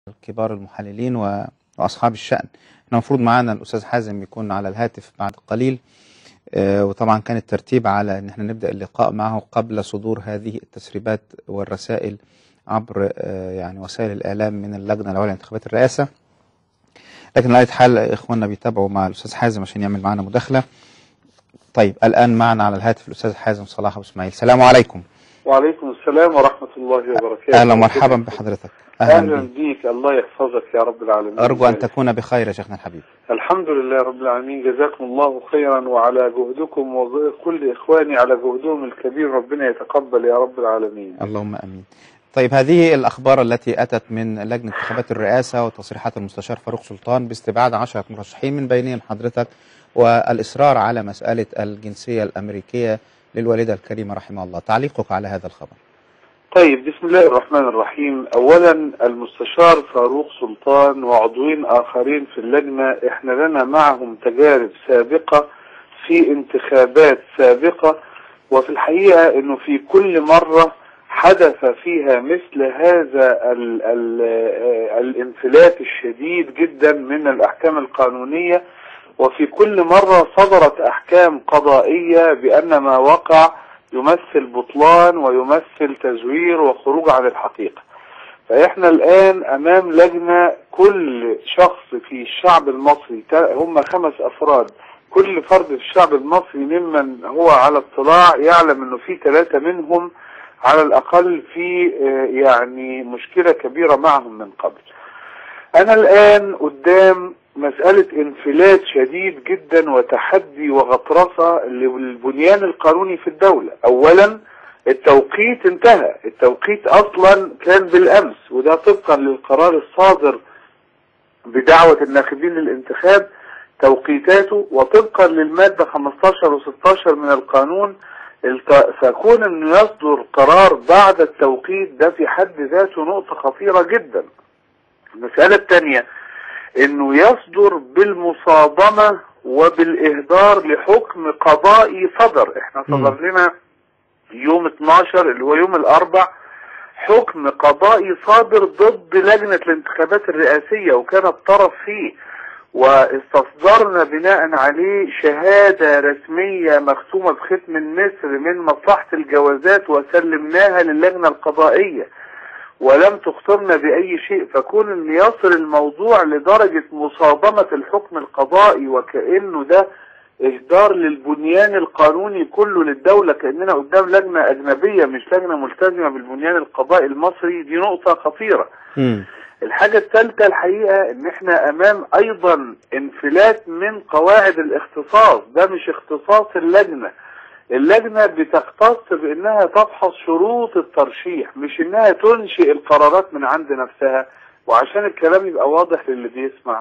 كبار المحللين و- واصحاب الشان احنا المفروض معانا الاستاذ حازم يكون على الهاتف بعد قليل آه، وطبعا كان الترتيب على ان احنا نبدا اللقاء معه قبل صدور هذه التسريبات والرسائل عبر آه، يعني وسائل الاعلام من اللجنه العليا لانتخابات الرئاسه لكن على أي حال اخواننا بيتابعوا مع الاستاذ حازم عشان يعمل معنا مداخله طيب الان معنا على الهاتف الاستاذ حازم صلاح ابو اسماعيل السلام عليكم وعليكم السلام ورحمة الله وبركاته اهلا ومرحبا بحضرتك أهلا اهلا بك بيك الله يحفظك يا رب العالمين ارجو ان تكون بخير يا شيخنا الحبيب الحمد لله رب العالمين جزاكم الله خيرا وعلى جهدكم وكل إخواني على جهدهم الكبير ربنا يتقبل يا رب العالمين اللهم امين. طيب هذه الاخبار التي اتت من لجنه انتخابات الرئاسه وتصريحات المستشار فاروق سلطان باستبعاد عشرة مرشحين من بينهم حضرتك والاصرار على مساله الجنسيه الامريكيه للوالده الكريمه رحمها الله، تعليقك على هذا الخبر. طيب بسم الله الرحمن الرحيم أولا المستشار فاروق سلطان وعضوين آخرين في اللجنة احنا لنا معهم تجارب سابقة في انتخابات سابقة وفي الحقيقة انه في كل مرة حدث فيها مثل هذا ال ال الانفلات الشديد جدا من الأحكام القانونية وفي كل مرة صدرت أحكام قضائية بأن ما وقع يمثل بطلان ويمثل تزوير وخروج عن الحقيقة فإحنا الآن أمام لجنة كل شخص في الشعب المصري هم خمس أفراد كل فرد في الشعب المصري ممن هو على اطلاع يعلم أنه في ثلاثة منهم على الأقل في يعني مشكلة كبيرة معهم من قبل أنا الآن قدام مسألة انفلات شديد جدا وتحدي وغطرسة للبنيان القانوني في الدولة اولا التوقيت انتهى التوقيت اصلا كان بالامس وده طبقا للقرار الصادر بدعوة الناخبين للانتخاب توقيتاته وطبقا للمادة 15 و16 من القانون فكون انه يصدر قرار بعد التوقيت ده في حد ذاته نقطة خطيرة جدا المسألة الثانية انه يصدر بالمصادمة وبالاهدار لحكم قضائي صدر احنا صدر لنا يوم 12 اللي هو يوم الاربع حكم قضائي صادر ضد لجنة الانتخابات الرئاسية وكان الطرف فيه واستصدرنا بناء عليه شهادة رسمية مختومة بختم النسر من مصلحة الجوازات وسلمناها للجنة القضائية ولم تخطرنا بأي شيء فكون ان يصل الموضوع لدرجة مصادمة الحكم القضائي وكأنه ده إهدار للبنيان القانوني كله للدولة كأننا قدام لجنة أجنبية مش لجنة ملتزمة بالبنيان القضائي المصري دي نقطة خطيرة مم. الحاجة الثالثة الحقيقة ان احنا امام ايضا انفلات من قواعد الاختصاص ده مش اختصاص اللجنة اللجنة بتختص بانها تفحص شروط الترشيح مش انها تنشئ القرارات من عند نفسها وعشان الكلام يبقى واضح للي بيسمع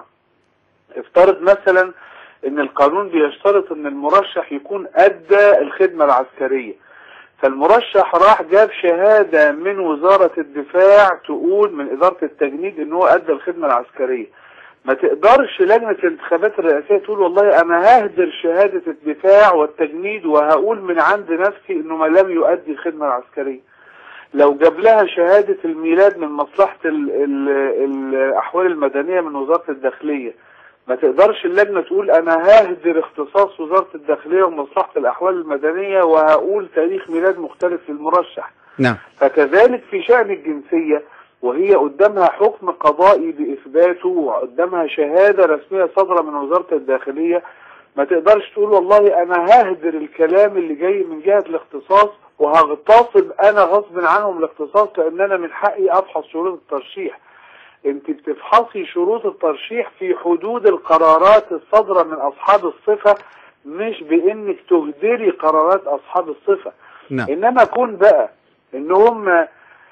افترض مثلا ان القانون بيشترط ان المرشح يكون ادى الخدمة العسكرية فالمرشح راح جاب شهادة من وزارة الدفاع تقول من ادارة التجنيد ان هو ادى الخدمة العسكرية ما تقدرش لجنة الانتخابات الرئاسية تقول والله انا ههدر شهادة الدفاع والتجنيد وهقول من عند نفسي انه ما لم يؤدي الخدمة العسكرية لو جاب لها شهادة الميلاد من مصلحة ال ال الاحوال المدنية من وزارة الداخلية ما تقدرش اللجنة تقول انا ههدر اختصاص وزارة الداخلية ومصلحة الاحوال المدنية وهقول تاريخ ميلاد مختلف للمرشح نعم فكذلك في شأن الجنسية وهي قدامها حكم قضائي بإثباته وقدامها شهادة رسمية صادرة من وزارة الداخلية ما تقدرش تقول والله أنا ههدر الكلام اللي جاي من جهة الاختصاص وهغتصب أنا غصب عنهم الاختصاص لأن أنا من حقي أفحص شروط الترشيح انت بتفحصي شروط الترشيح في حدود القرارات الصادرة من أصحاب الصفة مش بإنك تهدري قرارات أصحاب الصفة نعم إنما كون بقى إن هم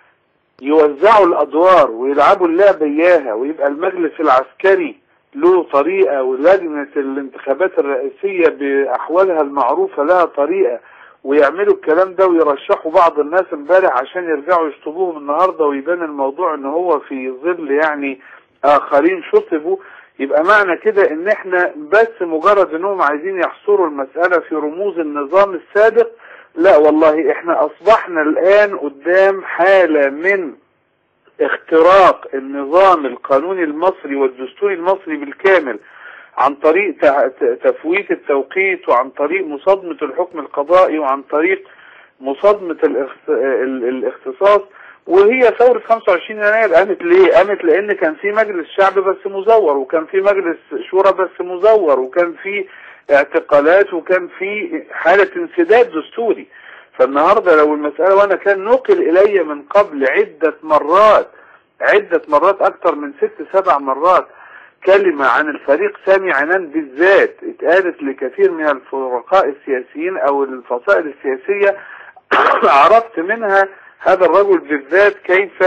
يوزعوا الادوار ويلعبوا اللعبة اياها ويبقى المجلس العسكري له طريقة ولجنة الانتخابات الرئيسية باحوالها المعروفة لها طريقة ويعملوا الكلام ده ويرشحوا بعض الناس امبارح عشان يرجعوا يشطبوهم النهاردة ويبان الموضوع ان هو في ظل يعني اخرين شطبوا يبقى معنى كده ان احنا بس مجرد انهم عايزين يحصروا المسألة في رموز النظام السابق لا والله احنا اصبحنا الان قدام حالة من اختراق النظام القانوني المصري والدستوري المصري بالكامل عن طريق تع- ت- تفويت التوقيت وعن طريق مصادمة الحكم القضائي وعن طريق مصادمة الاخت- ال- الاختصاص وهي ثورة 25 يناير قامت ليه؟ قامت لأن كان في مجلس شعب بس مزور وكان في مجلس شورى بس مزور وكان في اعتقالات وكان في حالة انسداد دستوري فالنهاردة لو المسألة وأنا كان نقل إلي من قبل عدة مرات عدة مرات أكثر من ست سبع مرات كلمة عن الفريق سامي عنان بالذات اتقالت لكثير من الفرقاء السياسيين أو الفصائل السياسية عرفت منها هذا الرجل بالذات كيف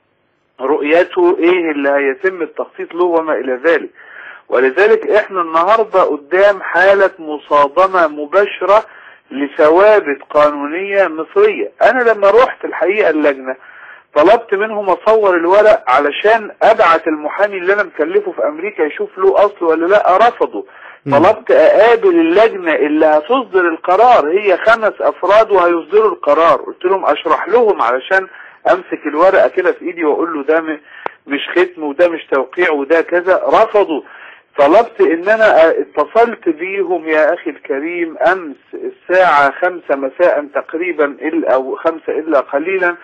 رؤيته ايه اللي هيتم التخطيط له وما الى ذلك ولذلك احنا النهاردة قدام حالة مصادمة مباشرة لثوابت قانونية مصرية انا لما رحت الحقيقة اللجنة طلبت منهم اصور الورق علشان ابعت المحامي اللي انا مكلفه في امريكا يشوف له اصل ولا لا رفضوا مم. طلبت اقابل اللجنة اللي هتصدر القرار هي خمس افراد وهيصدروا القرار قلت لهم اشرح لهم علشان امسك الورقة كده في ايدي واقول له ده م- مش ختم وده مش توقيع وده كذا رفضوا طلبت ان انا اتصلت بيهم يا اخي الكريم امس الساعة خمسة مساء تقريبا الا او خمسة الا قليلا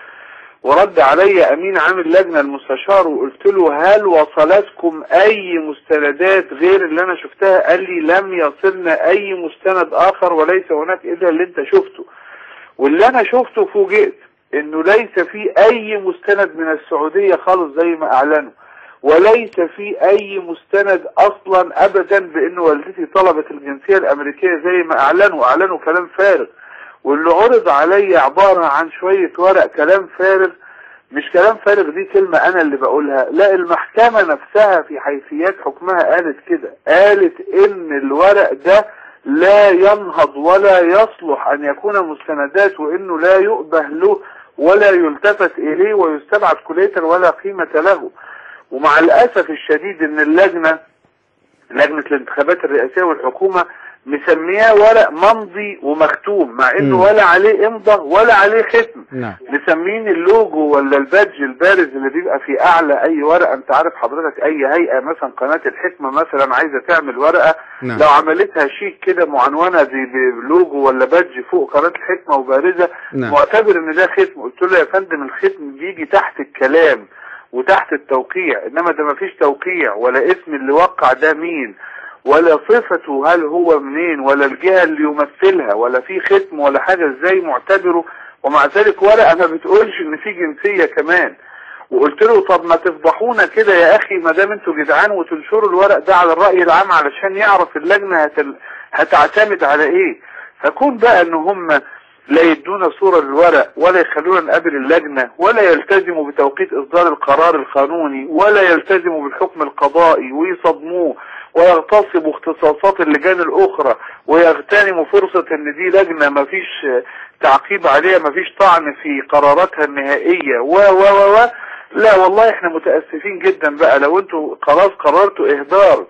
ورد علي امين عام اللجنة المستشار وقلت له هل وصلتكم اي مستندات غير اللي انا شفتها قال لي لم يصلنا اي مستند اخر وليس هناك الا اللي انت شفته واللي انا شفته فوجئت انه ليس في اي مستند من السعودية خالص زي ما اعلنوا وليس في اي مستند اصلا ابدا بان والدتي طلبت الجنسية الامريكية زي ما اعلنوا اعلنوا كلام فارغ واللي عرض علي عبارة عن شوية ورق كلام فارغ مش كلام فارغ دي كلمة انا اللي بقولها لا المحكمة نفسها في حيثيات حكمها قالت كده قالت ان الورق ده لا ينهض ولا يصلح ان يكون مستندات وانه لا يؤبه له ولا يلتفت اليه ويستبعد كلية ولا قيمة له ومع الاسف الشديد ان اللجنة لجنة الانتخابات الرئاسية والحكومة مسمياه ورق ممضي ومختوم مع انه مم. ولا عليه امضة ولا عليه ختم نعم مسمين اللوجو ولا البادج البارز اللي بيبقى في اعلى اي ورقه انت عارف حضرتك اي هيئه مثلا قناه الحكمه مثلا عايزه تعمل ورقه نعم لو عملتها شيك كده معنونه ب- بلوجو ولا بادج فوق قناه الحكمه وبارزه نعم معتبر ان ده ختم قلت له يا فندم الختم بيجي تحت الكلام وتحت التوقيع انما ده مفيش توقيع ولا اسم اللي وقع ده مين ولا صفته هل هو منين ولا الجهة اللي يمثلها ولا في ختم ولا حاجة ازاي معتبره ومع ذلك ورقة ما بتقولش ان في جنسية كمان وقلت له طب ما تفضحونا كده يا اخي ما دام انتوا جدعان وتنشروا الورق ده على الرأي العام علشان يعرف اللجنة هتل... هتعتمد على ايه فكون بقى ان هم لا يدونا صورة للورق ولا يخلونا نقابل اللجنة ولا يلتزموا بتوقيت اصدار القرار القانوني ولا يلتزموا بالحكم القضائي ويصدموه ويغتصبوا اختصاصات اللجان الاخرى ويغتنموا فرصة ان دي لجنة مفيش تعقيب عليها مفيش طعن في قراراتها النهائية و و و و لا والله احنا متأسفين جدا بقى لو انتوا خلاص قررتوا اهدار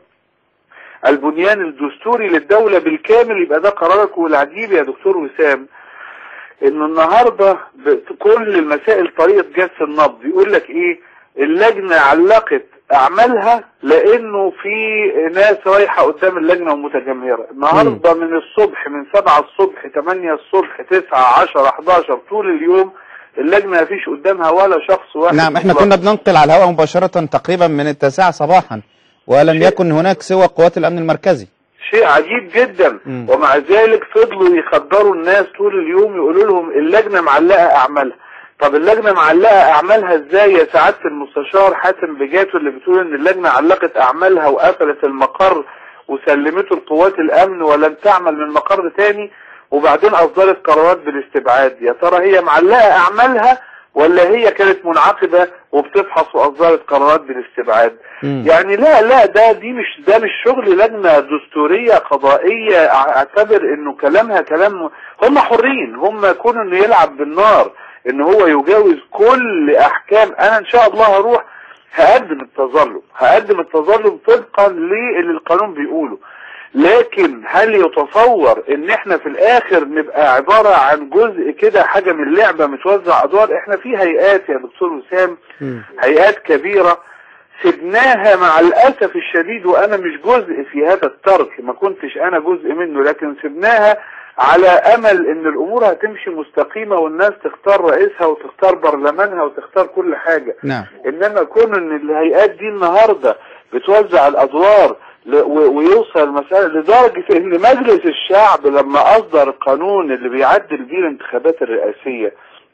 البنيان الدستوري للدولة بالكامل يبقى ده قرارك والعجيب يا دكتور وسام انه النهاردة كل المسائل طريقة جس النبض يقول لك ايه اللجنة علقت اعمالها لانه في ناس رايحة قدام اللجنة ومتجمهرة النهاردة من الصبح من سبعة الصبح تمانية الصبح تسعة عشرة 11 طول اليوم اللجنة مفيش قدامها ولا شخص واحد نعم احنا مطلق. كنا بننقل على الهواء مباشرة تقريبا من التاسعة صباحا ولم شيء. يكن هناك سوى قوات الأمن المركزي شيء عجيب جدا مم. ومع ذلك فضلوا يخدروا الناس طول اليوم يقولوا لهم اللجنة معلقة اعمالها طب اللجنة معلقة اعمالها ازاي يا سعادة المستشار حاتم بجاتو اللي بتقول ان اللجنة علقت اعمالها وقفلت المقر وسلمته لقوات الامن ولم تعمل من مقر تاني وبعدين اصدرت قرارات بالاستبعاد يا ترى هي معلقة اعمالها ولا هي كانت منعقدة وبتفحص واصدرت قرارات بالاستبعاد مم. يعني لا لا ده دي مش ده مش شغل لجنة دستورية قضائية اعتبر انه كلامها كلام هم حرين هم كون انه يلعب بالنار ان هو يجاوز كل احكام انا ان شاء الله هروح هقدم التظلم هقدم التظلم طبقا للي القانون بيقوله لكن هل يتصور ان احنا في الاخر نبقى عبارة عن جزء كده حاجة من لعبة متوزع ادوار احنا في هيئات يا دكتور وسام مم. هيئات كبيرة سبناها مع الأسف الشديد وأنا مش جزء في هذا الترك ما كنتش أنا جزء منه لكن سبناها على أمل إن الأمور هتمشي مستقيمة والناس تختار رئيسها وتختار برلمانها وتختار كل حاجة نعم إنما كون إن الهيئات دي النهاردة بتوزع الأدوار ل- و- ويوصل المسألة لدرجة إن مجلس الشعب لما أصدر القانون اللي بيعدل بيه الانتخابات الرئاسية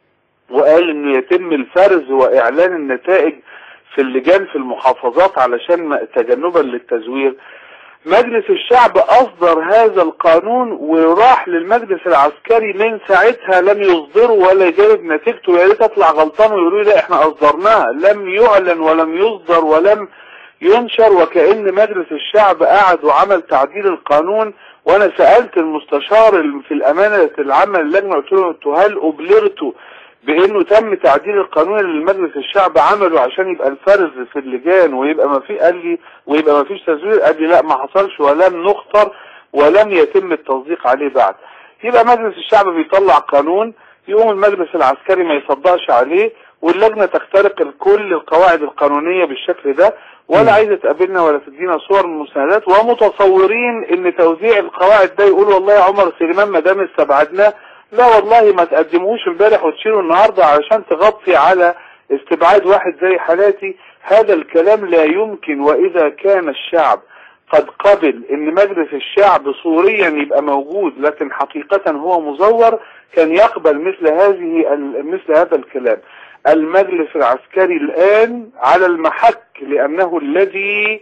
وقال انه يتم الفرز واعلان النتائج في اللجان في المحافظات علشان ما- تجنبا للتزوير مجلس الشعب اصدر هذا القانون وراح للمجلس العسكري من ساعتها لم يصدره ولا يجرب نتيجته يا ريت اطلع غلطان ويقولوا لي لا احنا اصدرناها لم يعلن ولم يصدر ولم ينشر وكأن مجلس الشعب قعد وعمل تعديل القانون وانا سألت المستشار ال- في الامانة العامة للجنة قلت له انتوا هل ابلغتوا بانه تم تعديل القانون اللي مجلس الشعب عمله عشان يبقى الفرز في اللجان ويبقى ما في قال لي ويبقى ما فيش تزوير قال لي لا ما حصلش ولم نختر ولم يتم التصديق عليه بعد يبقى مجلس الشعب بيطلع قانون يقوم المجلس العسكري ما يصدقش عليه واللجنة تخترق كل القواعد القانونية بالشكل ده مم. ولا عايزة تقابلنا ولا تدينا صور من المساندات ومتصورين ان توزيع القواعد ده يقول والله يا عمر سليمان ما دام استبعدناه لا والله ما تقدموش امبارح وتشيلوا النهارده علشان تغطي على استبعاد واحد زي حالاتي هذا الكلام لا يمكن واذا كان الشعب قد قبل ان مجلس الشعب صوريا يبقى موجود لكن حقيقة هو مزور كان يقبل مثل هذه ال- مثل هذا الكلام المجلس العسكري الان على المحك لانه الذي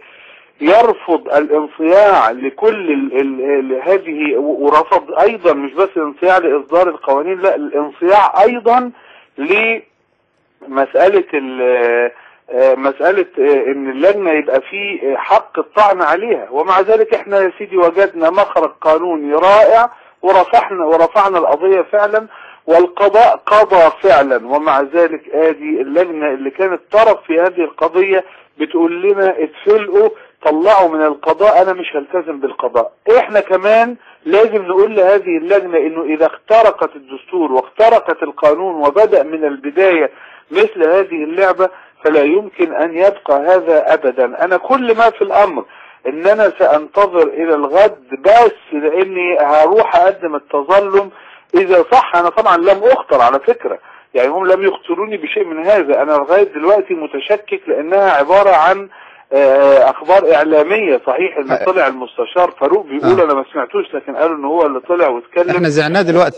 يرفض الانصياع لكل ال ال ال هذه و- ورفض ايضا مش بس الانصياع لاصدار القوانين لا الانصياع ايضا لمسألة ال- آه، مسألة آه، ان اللجنة يبقى في حق الطعن عليها ومع ذلك احنا يا سيدي وجدنا مخرج قانوني رائع ورفعنا ورفعنا القضية فعلا والقضاء قضى فعلا ومع ذلك ادي اللجنة اللي كانت طرف في هذه القضية بتقول لنا اتفلقوا طلعوا من القضاء انا مش هلتزم بالقضاء احنا كمان لازم نقول لهذه اللجنة انه اذا اخترقت الدستور واخترقت القانون وبدأ من البداية مثل هذه اللعبة فلا يمكن ان يبقى هذا ابدا انا كل ما في الامر ان انا سانتظر الى الغد بس لاني هروح اقدم التظلم اذا صح انا طبعا لم اخطر على فكرة يعني هم لم يخطروني بشيء من هذا انا لغاية دلوقتي متشكك لانها عبارة عن آه، اخبار اعلامية صحيح ان آه. طلع المستشار فاروق بيقول آه. انا ما سمعتوش لكن قالوا ان هو اللي طلع واتكلم احنا زعناه دلوقتي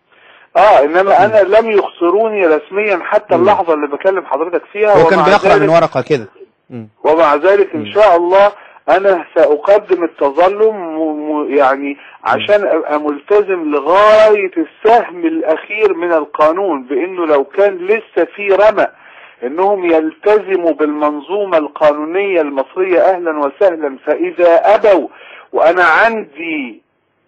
اه انما انا لم يخسروني رسميا حتى مم. اللحظة اللي بكلم حضرتك فيها هو كان ومع بيقرأ من ذلك- ورقة كده مم. ومع ذلك ان مم. شاء الله انا ساقدم التظلم م- م- يعني عشان ابقى ملتزم لغاية السهم الاخير من القانون بانه لو كان لسه في رمق انهم يلتزموا بالمنظومة القانونية المصرية اهلا وسهلا فاذا ابوا وانا عندي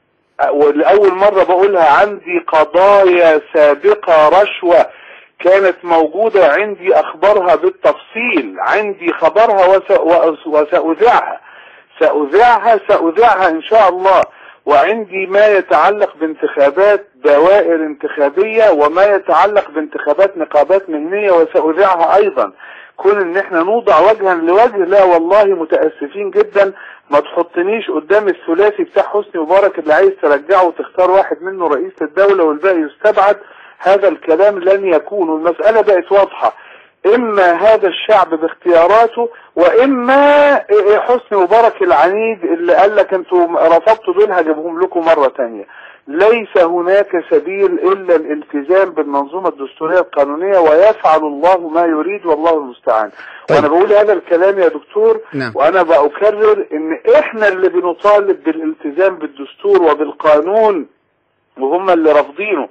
ولأول مرة بقولها عندي قضايا سابقة رشوة كانت موجودة عندي أخبارها بالتفصيل عندي خبرها وس... وس- وسأذاعها سأذاعها سأذاعها إن شاء الله وعندي ما يتعلق بانتخابات دوائر انتخابية وما يتعلق بانتخابات نقابات مهنية وسأذاعها أيضا كون ان احنا نوضع وجها لوجه لا والله متأسفين جدا ما تحطنيش قدام الثلاثي بتاع حسني مبارك اللي عايز ترجعه وتختار واحد منه رئيس الدولة والباقي يستبعد هذا الكلام لن يكون والمسألة بقت واضحة اما هذا الشعب باختياراته واما حسني مبارك العنيد اللي قال لك انتوا رفضتوا دول هجيبهم لكم مرة تانية ليس هناك سبيل الا الالتزام بالمنظومة الدستورية القانونية ويفعل الله ما يريد والله المستعان طيب. وانا بقول هذا الكلام يا دكتور نعم. وانا بأكرر ان احنا اللي بنطالب بالالتزام بالدستور وبالقانون وهم اللي رافضينه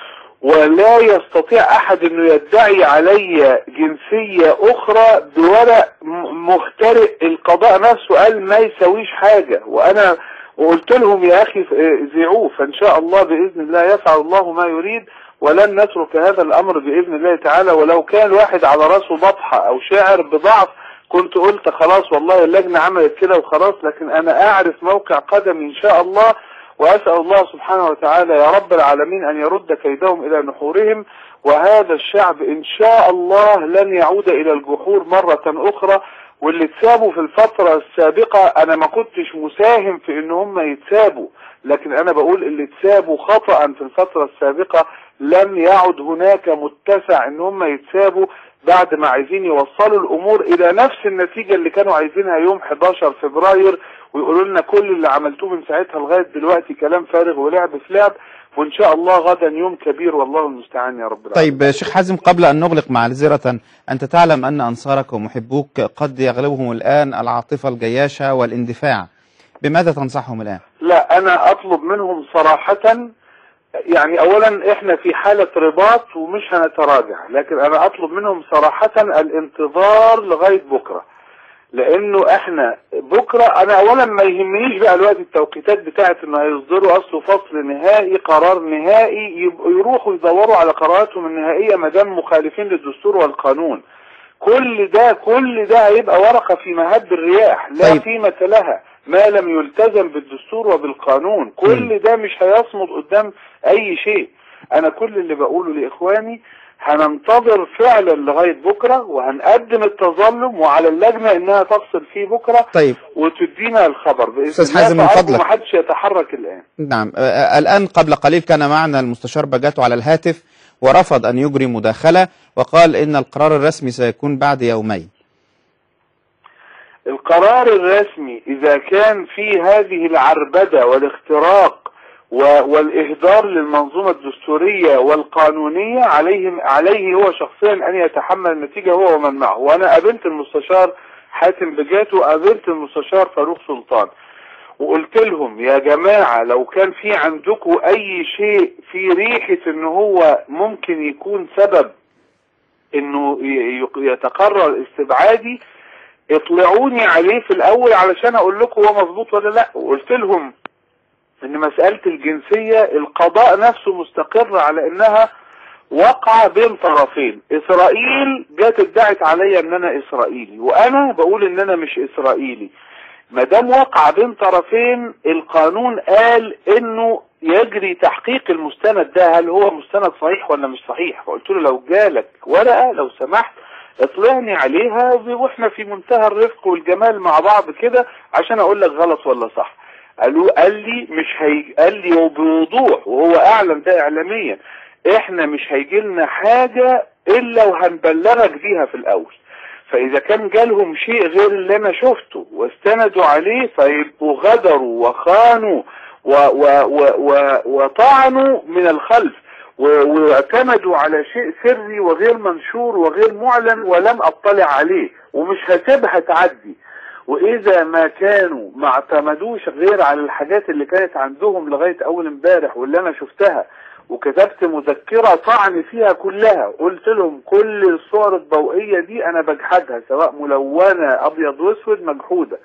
ولا يستطيع احد انه يدعي علي جنسية اخرى بورق م- مخترق القضاء نفسه قال ما يسويش حاجة وانا وقلت لهم يا اخي ف- زعوه فان شاء الله باذن الله يفعل الله ما يريد ولن نترك هذا الامر باذن الله تعالى ولو كان واحد على راسه بطحة او شاعر بضعف كنت قلت خلاص والله اللجنة عملت كده وخلاص لكن انا اعرف موقع قدمي ان شاء الله واسأل الله سبحانه وتعالى يا رب العالمين ان يرد كيدهم الى نحورهم وهذا الشعب ان شاء الله لن يعود الى الجحور مرة اخرى واللي اتسابوا في الفترة السابقة انا ما كنتش مساهم في ان هم يتسابوا لكن انا بقول اللي اتسابوا خطأ في الفترة السابقة لم يعد هناك متسع ان هم يتسابوا بعد ما عايزين يوصلوا الامور الى نفس النتيجة اللي كانوا عايزينها يوم 11 فبراير ويقولوا لنا كل اللي عملتوه من ساعتها لغاية دلوقتي كلام فارغ ولعب في لعب وان شاء الله غدا يوم كبير والله المستعان يا رب العالمين طيب شيخ حازم قبل أن نغلق معذرة أنت تعلم أن أنصارك ومحبوك قد يغلبهم الآن العاطفة الجياشة والاندفاع بماذا تنصحهم الآن؟ لا انا اطلب منهم صراحة يعني اولا احنا في حالة رباط ومش هنتراجع لكن انا اطلب منهم صراحة الانتظار لغاية بكرة لانه احنا بكرة انا اولا ما يهمنيش بقى الوقت التوقيتات بتاعت انه هيصدروا اصل فصل نهائي قرار نهائي يبقوا يروحوا يدوروا على قراراتهم النهائية ما دام مخالفين للدستور والقانون كل ده كل ده هيبقى ورقة في مهب الرياح لا طيب. قيمة لها ما لم يلتزم بالدستور وبالقانون كل ده مش هيصمد قدام اي شيء انا كل اللي بقوله لاخواني هننتظر فعلا لغاية بكرة وهنقدم التظلم وعلى اللجنة انها تفصل فيه بكرة طيب وتدينا الخبر بإذن أستاذ الله حازم، من فأرجو فضلك. محدش يتحرك الآن نعم آه، الآن قبل قليل كان معنا المستشار بجاتو على الهاتف ورفض أن يجري مداخلة وقال إن القرار الرسمي سيكون بعد يومين القرار الرسمي اذا كان في هذه العربدة والاختراق و- والاهدار للمنظومة الدستورية والقانونية عليه عليه هو شخصيا ان يتحمل النتيجة هو ومن معه وانا قابلت المستشار حاتم بجاتو وقابلت المستشار فاروق سلطان وقلت لهم يا جماعة لو كان في عندكم اي شيء في ريحة ان هو ممكن يكون سبب انه ي- ي- يتقرر استبعادي اطلعوني عليه في الاول علشان اقول لكم هو مظبوط ولا لا وقلت لهم ان مسألة الجنسية القضاء نفسه مستقر على انها وقع بين طرفين اسرائيل جت ادعت عليا ان انا اسرائيلي وانا بقول ان انا مش اسرائيلي ما دام وقع بين طرفين القانون قال انه يجري تحقيق المستند ده هل هو مستند صحيح ولا مش صحيح فقلت له لو جالك ورقة لو سمحت اطلعني عليها واحنا في منتهى الرفق والجمال مع بعض كده عشان اقول لك غلط ولا صح قالوا قال لي مش هي قال لي وبوضوح وهو اعلن ده اعلاميا احنا مش هيجي لنا حاجة الا وهنبلغك بيها في الاول فاذا كان جالهم شيء غير اللي انا شفته واستندوا عليه فيبقوا غدروا وخانوا و و و و وطعنوا من الخلف و- واعتمدوا على شيء سري وغير منشور وغير معلن ولم اطلع عليه ومش هسيبها تعدي واذا ما كانوا ما اعتمدوش غير على الحاجات اللي كانت عندهم لغاية اول امبارح واللي انا شفتها وكتبت مذكرة طعن فيها كلها قلت لهم كل الصور الضوئية دي انا بجحدها سواء ملونة ابيض واسود مجحودة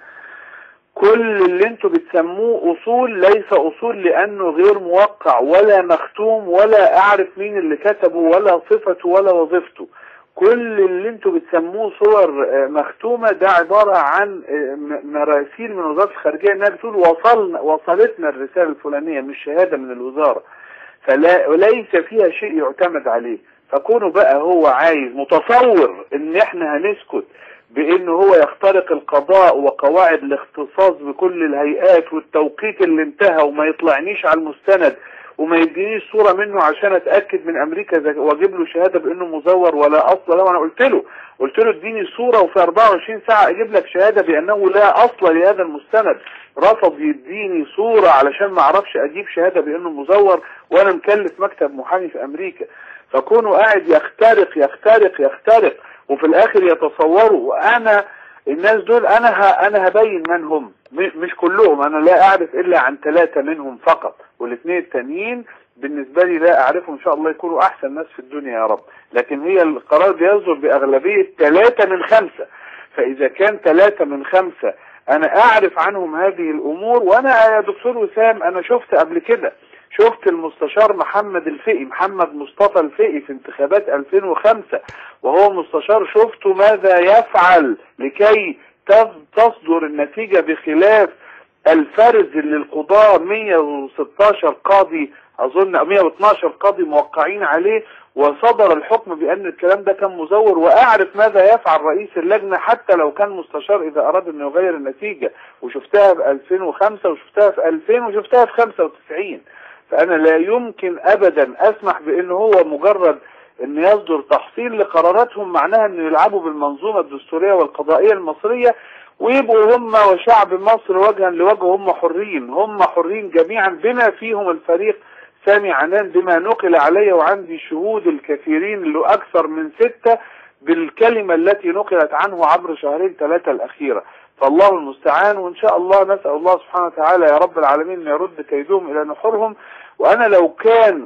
كل اللي انتوا بتسموه اصول ليس اصول لانه غير موقع ولا مختوم ولا اعرف مين اللي كتبه ولا صفته ولا وظيفته كل اللي انتوا بتسموه صور آه، مختومة ده عبارة عن آه، م- مراسيل من وزارة الخارجية انها بتقول وصلنا وصلتنا الرسالة الفلانية مش شهادة من الوزارة فلا وليس فيها شيء يعتمد عليه فكونه بقى هو عايز متصور ان احنا هنسكت بان هو يخترق القضاء وقواعد الاختصاص بكل الهيئات والتوقيت اللي انتهى وما يطلعنيش على المستند وما يدينيش صورة منه عشان اتأكد من امريكا إذا- واجيب له شهادة بانه مزور ولا اصل له انا قلت له قلت له اديني صورة وفي 24 ساعة اجيب لك شهادة بانه لا اصل لهذا المستند رفض يديني صورة علشان ما اعرفش اجيب شهادة بانه مزور وانا مكلف مكتب محامي في امريكا فكونه قاعد يخترق يخترق يخترق وفي الاخر يتصوروا وانا الناس دول انا ه... انا هبين من هم م... مش كلهم انا لا اعرف الا عن ثلاثة منهم فقط والاثنين التانيين بالنسبة لي لا اعرفهم ان شاء الله يكونوا احسن ناس في الدنيا يا رب لكن هي القرار بيصدر باغلبية ثلاثة من خمسة فاذا كان ثلاثة من خمسة انا اعرف عنهم هذه الامور وانا يا دكتور وسام انا شفت قبل كده شفت المستشار محمد الفقي محمد مصطفى الفقي في انتخابات 2005 وهو مستشار شفته ماذا يفعل لكي تف- تصدر النتيجة بخلاف الفرز اللي القضاة 116 قاضي اظن 112 قاضي موقعين عليه وصدر الحكم بان الكلام ده كان مزور واعرف ماذا يفعل رئيس اللجنة حتى لو كان مستشار اذا اراد انه يغير النتيجة وشفتها في 2005 وشفتها في 2000 وشفتها في 95 فانا لا يمكن ابدا اسمح بان هو مجرد ان يصدر تحصيل لقراراتهم معناها انه يلعبوا بالمنظومة الدستورية والقضائية المصرية ويبقوا هم وشعب مصر وجها لوجه هم حرين هم حرين جميعا بما فيهم الفريق سامي عنان بما نقل علي وعندي شهود الكثيرين اللي اكثر من ستة بالكلمة التي نقلت عنه عبر شهرين ثلاثة الاخيرة فالله المستعان وان شاء الله نسأل الله سبحانه وتعالى يا رب العالمين ان يرد كيدهم الى نحورهم وانا لو كان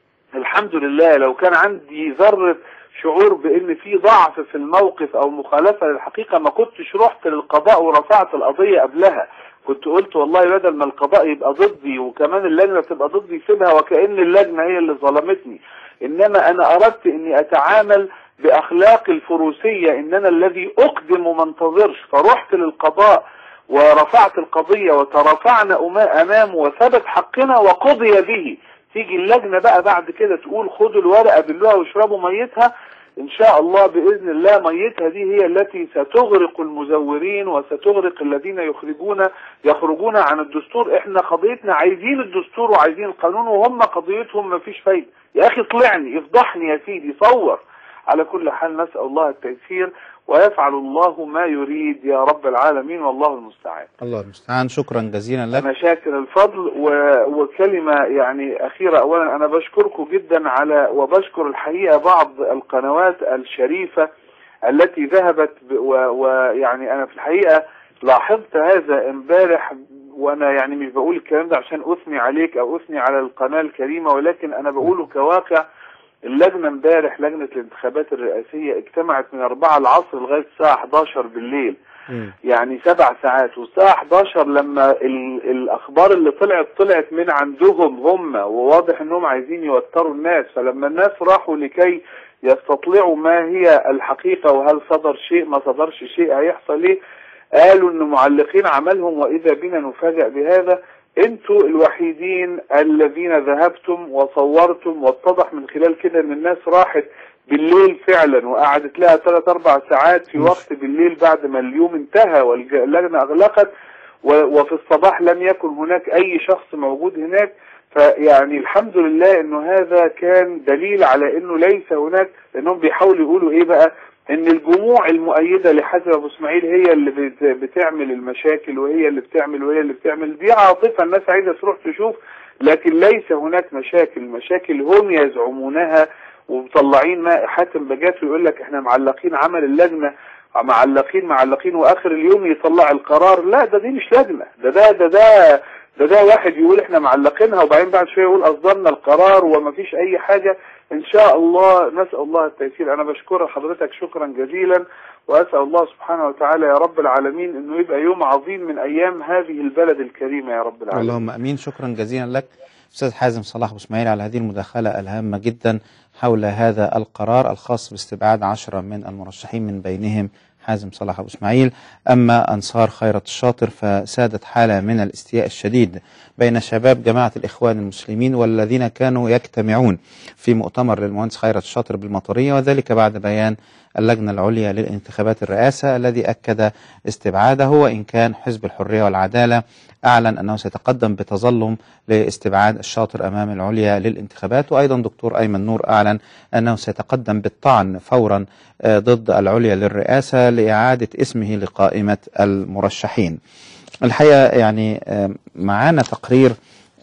الحمد لله لو كان عندي ذرة شعور بان في ضعف في الموقف او مخالفة للحقيقة ما كنتش رحت للقضاء ورفعت القضية قبلها كنت قلت والله بدل ما القضاء يبقى ضدي وكمان اللجنة تبقى ضدي سيبها وكأن اللجنة هي اللي ظلمتني انما انا اردت اني اتعامل باخلاق الفروسية ان انا الذي اقدم وما انتظرش فرحت للقضاء ورفعت القضية وترفعنا أما- امامه وثبت حقنا وقضي به تيجي اللجنة بقى بعد كده تقول خدوا الورقة بلوها واشربوا ميتها ان شاء الله باذن الله ميتها دي هي التي ستغرق المزورين وستغرق الذين يخرجون يخرجون عن الدستور احنا قضيتنا عايزين الدستور وعايزين القانون وهم قضيتهم ما فيش فايدة يا اخي طلعني افضحني يا سيدي صور على كل حال نسأل الله التيسير ويفعل الله ما يريد يا رب العالمين والله المستعان الله المستعان شكرا جزيلا لك أنا شاكر الفضل و... وكلمة يعني أخيرة أولا أنا بشكركم جدا على وبشكر الحقيقة بعض القنوات الشريفة التي ذهبت ب... و... ويعني أنا في الحقيقة لاحظت هذا امبارح وأنا يعني مش بقول الكلام ده عشان أثني عليك أو أثني على القناة الكريمة ولكن أنا بقوله كواقع اللجنة امبارح لجنة الانتخابات الرئاسية اجتمعت من 4 العصر لغاية الساعة 11 بالليل مم. يعني سبع ساعات والساعة 11 لما ال- الأخبار اللي طلعت طلعت من عندهم هم وواضح أنهم عايزين يوتروا الناس فلما الناس راحوا لكي يستطلعوا ما هي الحقيقة وهل صدر شيء ما صدرش شيء هيحصل ايه قالوا ان معلقين عملهم واذا بنا نفاجأ بهذا انتوا الوحيدين الذين ذهبتم وصورتم واتضح من خلال كده ان الناس راحت بالليل فعلا وقعدت لها ثلاث اربع ساعات في وقت بالليل بعد ما اليوم انتهى واللجنة اغلقت و- وفي الصباح لم يكن هناك اي شخص موجود هناك فيعني الحمد لله انه هذا كان دليل على انه ليس هناك انهم بيحاولوا يقولوا ايه بقى ان الجموع المؤيدة لحسن ابو اسماعيل هي اللي بت- بتعمل المشاكل وهي اللي بتعمل وهي اللي بتعمل دي عاطفة الناس عايزة تروح تشوف لكن ليس هناك مشاكل المشاكل هم يزعمونها ومطلعين ما حاتم بجات ويقول لك احنا معلقين عمل اللجنة معلقين معلقين واخر اليوم يطلع القرار لا ده دي مش لجنة ده ده ده ده ده ده واحد يقول احنا معلقينها وبعدين بعد شوية يقول اصدرنا القرار ومفيش اي حاجة ان شاء الله نسأل الله التيسير انا بشكر حضرتك شكرا جزيلا واسأل الله سبحانه وتعالى يا رب العالمين انه يبقى يوم عظيم من ايام هذه البلد الكريمة يا رب العالمين اللهم امين شكرا جزيلا لك استاذ حازم صلاح ابو اسماعيل على هذه المداخله الهامه جدا حول هذا القرار الخاص باستبعاد عشرة من المرشحين من بينهم حازم صلاح ابو اسماعيل اما انصار خيرت الشاطر فسادت حاله من الاستياء الشديد بين شباب جماعه الاخوان المسلمين والذين كانوا يجتمعون في مؤتمر للمهندس خيرت الشاطر بالمطريه وذلك بعد بيان اللجنه العليا للانتخابات الرئاسه الذي اكد استبعاده وان كان حزب الحريه والعداله أعلن أنه سيتقدم بتظلم لاستبعاد الشاطر أمام العليا للانتخابات وأيضا دكتور أيمن نور أعلن أنه سيتقدم بالطعن فورا آه، ضد العليا للرئاسة لإعادة اسمه لقائمة المرشحين الحقيقة يعني آه، معانا تقرير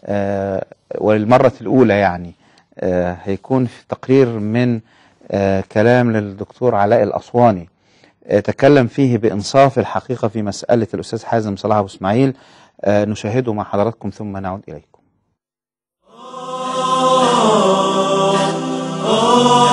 آه، وللمرة الأولى يعني آه، هيكون في تقرير من آه، كلام للدكتور علاء الأسواني آه، تكلم فيه بإنصاف الحقيقة في مسألة الأستاذ حازم صلاح أبو إسماعيل آه، نشاهده مع حضراتكم ثم نعود إليكم